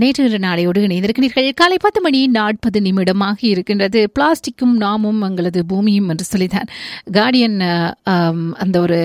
நேற்று நாளையோடு இணைந்திருக்கிறீர்கள் காலை பத்து மணி நாற்பது நிமிடமாக இருக்கின்றது பிளாஸ்டிக்கும் நாமும் எங்களது பூமியும் என்று சொல்லித்தான் கார்டியன் அஹ், ஆம், அந்த ஒரு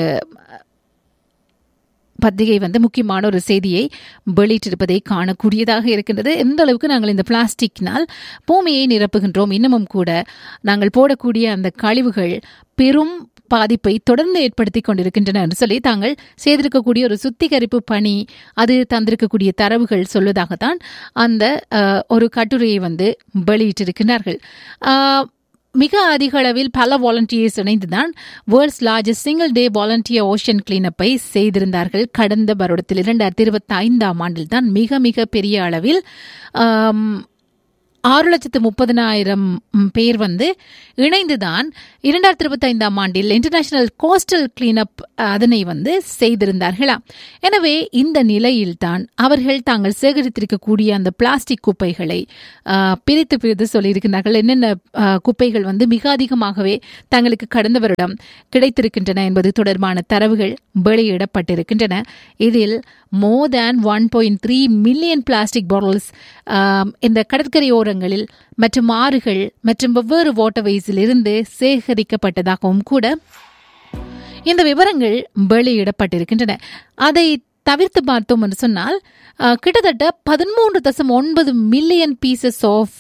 பத்திரிகை வந்து முக்கியமான ஒரு செய்தியை வெளியிட்டிருப்பதை காணக்கூடியதாக இருக்கின்றது எந்த அளவுக்கு நாங்கள் இந்த பிளாஸ்டிக்னால் பூமியை நிரப்புகின்றோம் இன்னமும் கூட நாங்கள் போடக்கூடிய அந்த கழிவுகள் பெரும் பாதிப்பை தொடர்ந்து ஏற்படுத்தி கொண்டிருக்கின்றன என்று சொல்லி தாங்கள் செய்திருக்கக்கூடிய ஒரு சுத்திகரிப்பு பணி அது தந்திருக்கக்கூடிய தரவுகள் சொல்வதாகத்தான் அந்த அஹ், ஒரு கட்டுரையை வந்து வெளியிட்டிருக்கிறார்கள் அஹ், மிக அதிக அளவில் பல வாலண்டியர்ஸ் இணைந்துதான் world's largest single day volunteer ocean கிளீனப்பை செய்திருந்தார்கள் கடந்த வருடத்தில் இரண்டாயிரத்தி இருபத்தி ஐந்தாம் ஆண்டில் தான் மிக மிக பெரிய அளவில் ஆம், ஆறு லட்சத்து முப்பதினாயிரம் பேர் வந்து இணைந்துதான் இரண்டாயிரத்தி இருபத்தி ஐந்தாம் ஆண்டில் இன்டர்நேஷனல் கோஸ்டல் கிளீனப் அதனை வந்து செய்திருந்தார்களாம் எனவே இந்த நிலையில்தான் அவர்கள் தாங்கள் சேகரித்திருக்கக்கூடிய அந்த பிளாஸ்டிக் குப்பைகளை ஆ, பிரித்து பிரித்து சொல்லியிருக்கிறார்கள் என்னென்ன ஆ, குப்பைகள் வந்து மிக அதிகமாகவே தங்களுக்கு கடந்த வருடம் கிடைத்திருக்கின்றன என்பது தொடர்பான தரவுகள் வெளியிடப்பட்டிருக்கின்றன இதில் more than one point three million plastic bottles இந்த கடற்கரையோரங்களில் மற்றும் ஆறுகள் மற்றும் வெவ்வேறு வாட்டர்வேஸில் இருந்து சேகரிக்கப்பட்டதாகவும் கூட இந்த விவரங்கள் வெளியிடப்பட்டிருக்கின்றன அதை தவிர்த்து பார்த்தோம் என்று சொன்னால் அஹ், கிட்டத்தட்ட பதிமூன்று தசம் ஒன்பது மில்லியன் பீசஸ் ஆஃப்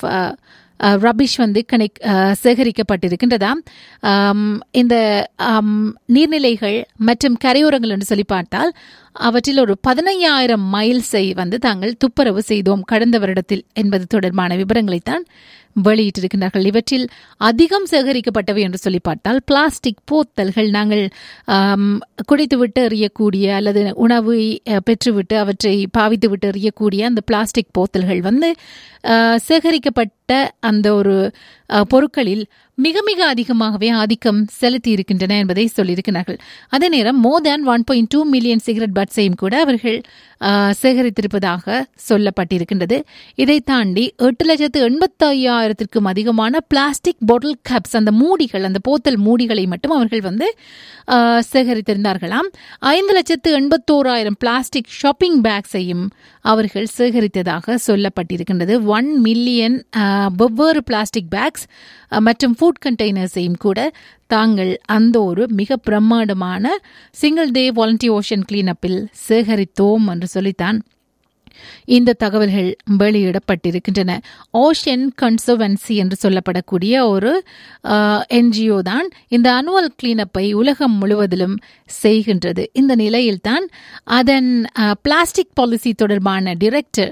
ரபிஷ் வந்து கனெக்ட் சேகரிக்கப்பட்டிருக்கின்றதாம் ஆம், இந்த ஆம், நீர்நிலைகள் மற்றும் கரையோரங்கள் என்று சொல்லி பார்த்தால் அவற்றில் ஒரு பதினையாயிரம் மைல்ஸை வந்து தாங்கள் துப்புரவு செய்தோம் கடந்த வருடத்தில் என்பது தொடர்பான விவரங்களைத்தான் வெளியிட்டிருக்கிறார்கள் இவற்றில் அதிகம் சேகரிக்கப்பட்டவை என்று சொல்லி பார்த்தால் பிளாஸ்டிக் போத்தல்கள் நாங்கள் ஆம், குடித்துவிட்டு எறியக்கூடிய அல்லது உணவை அஹ், பெற்றுவிட்டு அவற்றை பாவித்துவிட்டு எறியக்கூடிய அந்த பிளாஸ்டிக் போத்தல்கள் வந்து அஹ், சேகரிக்கப்பட்ட அந்த ஒரு அஹ், பொருட்களில் மிக மிக அதிகமாகவே ஆதிக்கம் செலுத்தி இருக்கின்றன என்பதை சொல்லியிருக்கிறார்கள் அதே நேரம் more than one point two million cigarette பட்ஸையும் கூட அவர்கள் ஆஹ், சேகரித்திருப்பதாக சொல்லப்பட்டிருக்கின்றது இதை தாண்டி எட்டு லட்சத்து எண்பத்தி ஐயாயிரத்திற்கும் அதிகமான பிளாஸ்டிக் பாட்டில் கப்ஸ் அந்த மூடிகள் அந்த போத்தல் மூடிகளை மட்டும் அவர்கள் வந்து ஆஹ், சேகரித்திருந்தார்களாம் ஐந்து லட்சத்து எண்பத்தோராயிரம் பிளாஸ்டிக் ஷாப்பிங் பேக்ஸையும் அவர்கள் சேகரித்ததாக சொல்லப்பட்டிருக்கின்றது ஒன் மில்லியன் வெவ்வேறு பிளாஸ்டிக் பேக்ஸ் மற்றும் ஃபுட் கண்டெய்னர்ஸையும் கூட தாங்கள் அந்த ஒரு மிக பிரம்மாண்டமான சிங்கிள் டே வாலண்டி ஓஷன் கிளீனப்பில் சேகரித்தோம் என்று சொல்லித்தான் இந்த தகவல்கள் வெளியிடப்பட்டிருக்கின்றன ஓஷன் கன்சர்வன்சி என்று சொல்லப்படக்கூடிய ஒரு என்ஜிஓ தான் இந்த அனுவல் கிளீனப்பை உலகம் முழுவதிலும் செய்கின்றது இந்த நிலையில்தான் அதன் பிளாஸ்டிக் பாலிசி தொடர்பான டிரெக்டர்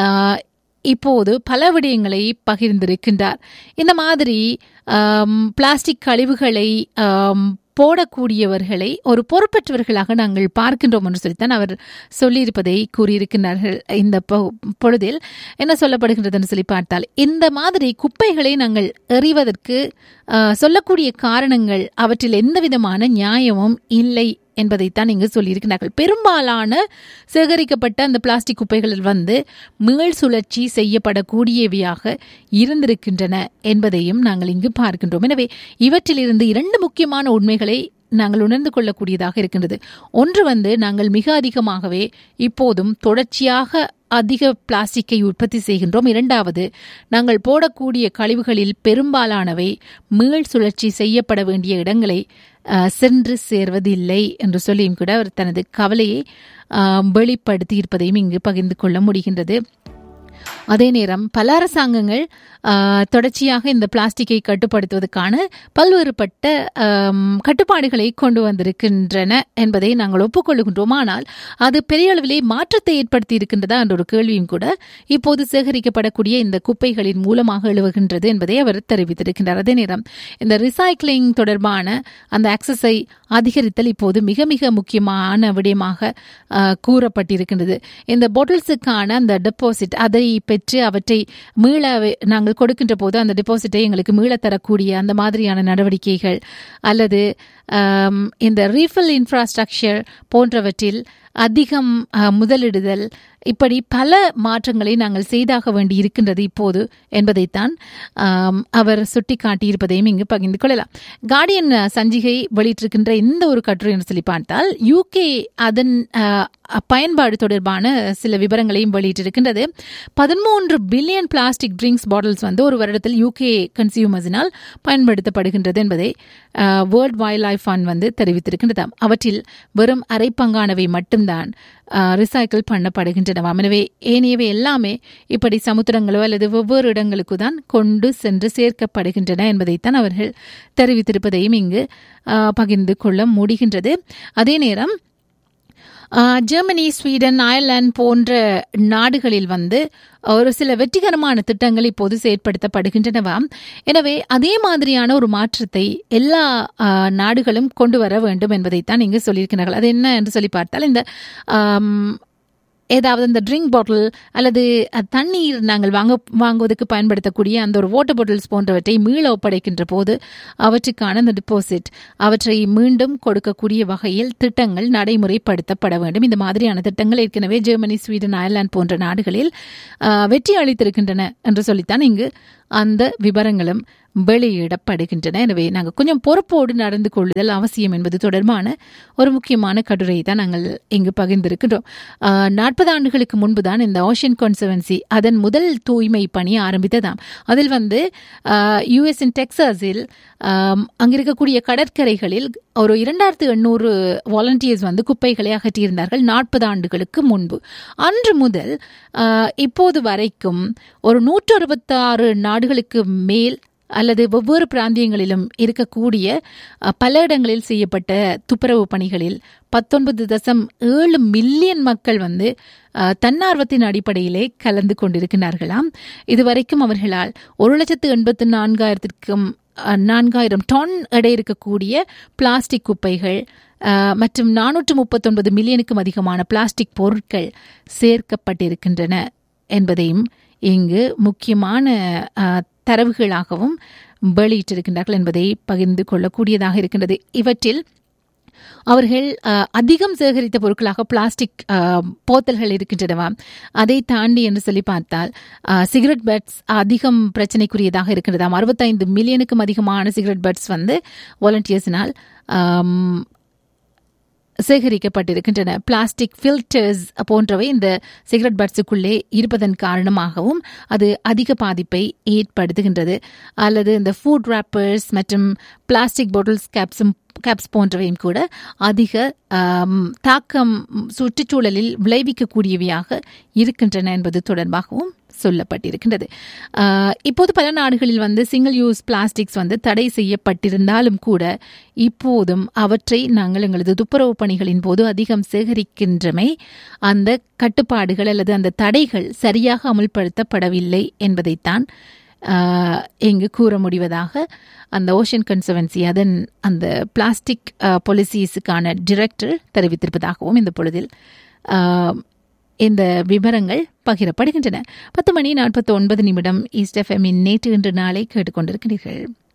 இப்போது பல விடயங்களை பகிர்ந்திருக்கின்றார் இந்த மாதிரி ஆம், பிளாஸ்டிக் கழிவுகளை ஆம், போடக்கூடியவர்களை ஒரு பொறுப்பற்றவர்களாக நாங்கள் பார்க்கின்றோம் என்று சொல்லித்தான் அவர் சொல்லியிருப்பதை கூறியிருக்கிறார்கள் இந்த பொ- பொழுதில் என்ன சொல்லப்படுகின்றதுன்னு சொல்லி பார்த்தால் இந்த மாதிரி குப்பைகளை நாங்கள் எறிவதற்கு ஆ, சொல்லக்கூடிய காரணங்கள் அவற்றில் எந்த விதமான நியாயமும் இல்லை என்பதைத்தான் இங்கு சொல்லியிருக்கிறார்கள் பெரும்பாலான சேகரிக்கப்பட்ட அந்த பிளாஸ்டிக் குப்பைகளில் வந்து மீள் சுழற்சி செய்யப்படக்கூடியவையாக இருந்திருக்கின்றன என்பதையும் நாங்கள் இங்கு பார்க்கின்றோம் எனவே இவற்றிலிருந்து இரண்டு முக்கியமான உண்மைகளை நாங்கள் உணர்ந்து கொள்ளக்கூடியதாக இருக்கின்றது ஒன்று வந்து நாங்கள் மிக அதிகமாகவே இப்போதும் தொடர்ச்சியாக அதிக பிளாஸ்டிக்கை உற்பத்தி செய்கின்றோம் இரண்டாவது நாங்கள் போடக்கூடிய கழிவுகளில் பெரும்பாலானவை மீள் சுழற்சி செய்யப்பட வேண்டிய இடங்களை அஹ், சென்று சேர்வதில்லை என்று சொல்லியும் கூட அவர் தனது கவலையை அஹ், வெளிப்படுத்தி இருப்பதையும் இங்கு பகிர்ந்து கொள்ள முடிகின்றது அதே நேரம் பல அரசாங்கங்கள் ஆஹ், தொடர்ச்சியாக இந்த பிளாஸ்டிக்கை கட்டுப்படுத்துவதற்கான பல்வேறுபட்ட ஆம், கட்டுப்பாடுகளை கொண்டு வந்திருக்கின்றன என்பதை நாங்கள் ஒப்புக்கொள்கின்றோம் ஆனால் அது பெரிய அளவிலே மாற்றத்தை ஏற்படுத்தி இருக்கின்றதா என்ற ஒரு கேள்வியும் கூட இப்போது சேகரிக்கப்படக்கூடிய இந்த குப்பைகளின் மூலமாக எழுவுகின்றது என்பதை அவர் தெரிவித்திருக்கின்றார் அதே நேரம் இந்த ரிசைக்ளிங் தொடர்பான அந்த ஆக்சஸை அதிகரித்தல் இப்போது மிக மிக முக்கியமான விடயமாக ஆஹ், கூறப்பட்டிருக்கின்றது இந்த பாட்டில்ஸுக்கான அந்த டெபாசிட் அதை பெற்று அவற்றை மீள வே- நாங்கள் கொடுக்கின்ற போது அந்த டெபாசிட்டை எங்களுக்கு மீளத் தரக்கூடிய அந்த மாதிரியான நடவடிக்கைகள் அல்லது ஆம், இந்த ரீஃபில் இன்ஃப்ராஸ்ட்ரக்சர் போன்றவற்றில் அதிகம் அஹ், முதலிடுதல் இப்படி பல மாற்றங்களை நாங்கள் செய்தாக வேண்டி இருக்கின்றது இப்போது என்பதைத்தான் ஆம், அவர் சுட்டிக்காட்டியிருப்பதையும் இங்கு பகிர்ந்து கொள்ளலாம் கார்டியன் அஹ், சஞ்சிகை வெளியிட்டிருக்கின்ற இந்த ஒரு கட்டுரை என்று சொல்லி பார்த்தால் யூகே அதன் அஹ், பயன்பாடு தொடர்பான சில விவரங்களையும் வெளியிட்டிருக்கின்றது பதிமூன்று பில்லியன் பிளாஸ்டிக் ட்ரிங்க்ஸ் பாட்டில்ஸ் வந்து ஒரு வருடத்தில் யூகே கன்சியூமர்ஸினால் பயன்படுத்தப்படுகின்றது என்பதை வேர்ல்ட் வைல்ட் லைஃப் ஃபண்ட் வந்து தெரிவித்திருக்கின்றதாம் அவற்றில் வெறும் அரை பங்கானவை மட்டும்தான் ரிசைக்கிள் பண்ணப்படுகின்றனவாம் எனவே ஏனையவை எல்லாமே இப்படி சமுத்திரங்களோ அல்லது வெவ்வேறு இடங்களுக்கு தான் கொண்டு சென்று சேர்க்கப்படுகின்றன என்பதைத்தான் அவர்கள் தெரிவித்திருப்பதையும் இங்கு அஹ், பகிர்ந்து கொள்ள முடிகின்றது அதே நேரம் ஆஹ், ஜெர்மனி ஸ்வீடன் அயர்லாந்து போன்ற நாடுகளில் வந்து ஒரு சில வெற்றிகரமான திட்டங்கள் இப்போது செயற்படுத்தப்படுகின்றனவாம் எனவே அதே மாதிரியான ஒரு மாற்றத்தை எல்லா ஆஹ், நாடுகளும் கொண்டு வர வேண்டும் என்பதைத்தான் இங்கு சொல்லியிருக்கிறார்கள் அது என்ன என்று சொல்லி பார்த்தால் இந்த ஆம், ஏதாவது இந்த ட்ரிங்க் பாட்டில் அல்லது அஹ், தண்ணீர் நாங்கள் வாங்க வாங்குவதற்கு பயன்படுத்தக்கூடிய அந்த ஒரு வாட்டர் பாட்டில்ஸ் போன்றவற்றை மீள ஒப்படைக்கின்ற போது அவற்றுக்கான அந்த டிபாசிட் அவற்றை மீண்டும் கொடுக்கக்கூடிய வகையில் திட்டங்கள் நடைமுறைப்படுத்தப்பட வேண்டும் இந்த மாதிரியான திட்டங்கள் ஏற்கனவே ஜெர்மனி ஸ்வீடன் அயர்லாந்து போன்ற நாடுகளில் அஹ், வெற்றி அளித்திருக்கின்றன என்று சொல்லித்தான் இங்கு அந்த விவரங்களும் வெளியிடப்படுகின்றன எனவே நாங்கள் கொஞ்சம் பொறுப்போடு நடந்து கொள்ளுதல் அவசியம் என்பது தொடர்பான ஒரு முக்கியமான கட்டுரையை தான் நாங்கள் இங்கு பகிர்ந்திருக்கின்றோம் நாற்பது ஆண்டுகளுக்கு முன்பு தான் இந்த ஓஷன் கான்சர்வன்சி அதன் முதல் தூய்மை பணி ஆரம்பித்ததாம் அதில் வந்து யுஎஸ்இன் டெக்சாஸில் ஆம், அங்க இருக்கக்கூடிய கடற்கரைகளில் ஒரு இரண்டாயிரத்து எண்ணூறு வாலண்டியர்ஸ் வந்து குப்பைகளை அகற்றியிருந்தார்கள் நாற்பது ஆண்டுகளுக்கு முன்பு அன்று முதல் ஆஹ், இப்போது வரைக்கும் ஒரு நூற்று அறுபத்தாறு நாடுகளுக்கு மேல் அல்லது ஒவ்வொரு பிராந்தியங்களிலும் இருக்கக்கூடிய அஹ், பல இடங்களில் செய்யப்பட்ட துப்புரவு பணிகளில் பத்தொன்பது தசம் ஏழு மில்லியன் மக்கள் வந்து அஹ், தன்னார்வத்தின் அடிப்படையிலே கலந்து கொண்டிருக்கிறார்களாம் இதுவரைக்கும் அவர்களால் ஒரு லட்சத்து எண்பத்து நான்காயிரத்திற்கும் அஹ், நான்காயிரம் டன் எடை இருக்கக்கூடிய பிளாஸ்டிக் குப்பைகள் அஹ், மற்றும் நானூற்று முப்பத்தொன்பது மில்லியனுக்கும் அதிகமான பிளாஸ்டிக் பொருட்கள் சேர்க்கப்பட்டிருக்கின்றன என்பதையும் இங்கு முக்கியமான அஹ், தரவுகளாகவும் வெளியிட்டிருக்கின்றார்கள் என்பதை பகிர்ந்து கொள்ளக்கூடியதாக இருக்கின்றது இவற்றில் அவர்கள் அஹ், அதிகம் சேகரித்த பொருட்களாக பிளாஸ்டிக் அஹ், போத்தல்கள் இருக்கின்றனவா அதை தாண்டி என்று சொல்லி பார்த்தால் அஹ், சிகரெட் பட்ஸ் அதிகம் பிரச்சனைக்குரியதாக இருக்கின்றதாம் அறுபத்தைந்து மில்லியனுக்கும் அதிகமான சிகரெட் பட்ஸ் வந்து வாலண்டியர்ஸினால் சேகரிக்கப்பட்டிருக்கின்றன பிளாஸ்டிக் ஃபில்டர்ஸ் போன்றவை இந்த சிகரெட் பட்ஸுக்குள்ளே இருப்பதன் காரணமாகவும் அது அதிக பாதிப்பை ஏற்படுத்துகின்றது அல்லது இந்த ஃபுட் ராப்பர்ஸ் மற்றும் பிளாஸ்டிக் பாட்டில்ஸ் கேப்ஸும் கேப்ஸ் போன்றவையும் கூட அதிக ஆம், தாக்கம் சுற்றுச்சூழலில் விளைவிக்கக்கூடியவையாக இருக்கின்றன என்பது தொடர்பாகவும் சொல்லப்பட்டிருக்கின்றது ஆஹ், இப்போது பல நாடுகளில் வந்து சிங்கிள் யூஸ் பிளாஸ்டிக்ஸ் வந்து தடை செய்யப்பட்டிருந்தாலும் கூட இப்போதும் அவற்றை நாங்கள் எங்களது துப்புரவு பணிகளின் போது அதிகம் சேகரிக்கின்றமை அந்த கட்டுப்பாடுகள் அல்லது அந்த தடைகள் சரியாக அமுல்படுத்தப்படவில்லை என்பதைத்தான் ஆஹ், இங்கு கூற முடிவதாக அந்த ஓஷன் கன்சர்வன்சி அதன் அந்த பிளாஸ்டிக் பாலிசிஸுக்கான டிரெக்டர் தெரிவித்திருப்பதாகவும் இந்த பொழுதில் ஆஹ், இந்த விவரங்கள் பகிரப்படுகின்றன பத்து மணி நாற்பத்தி ஒன்பது நிமிடம் ஈஸ்ட் எஃப்எம்மின் நேற்று இன்று நாளை கேட்டுக்கொண்டிருக்கிறீர்கள்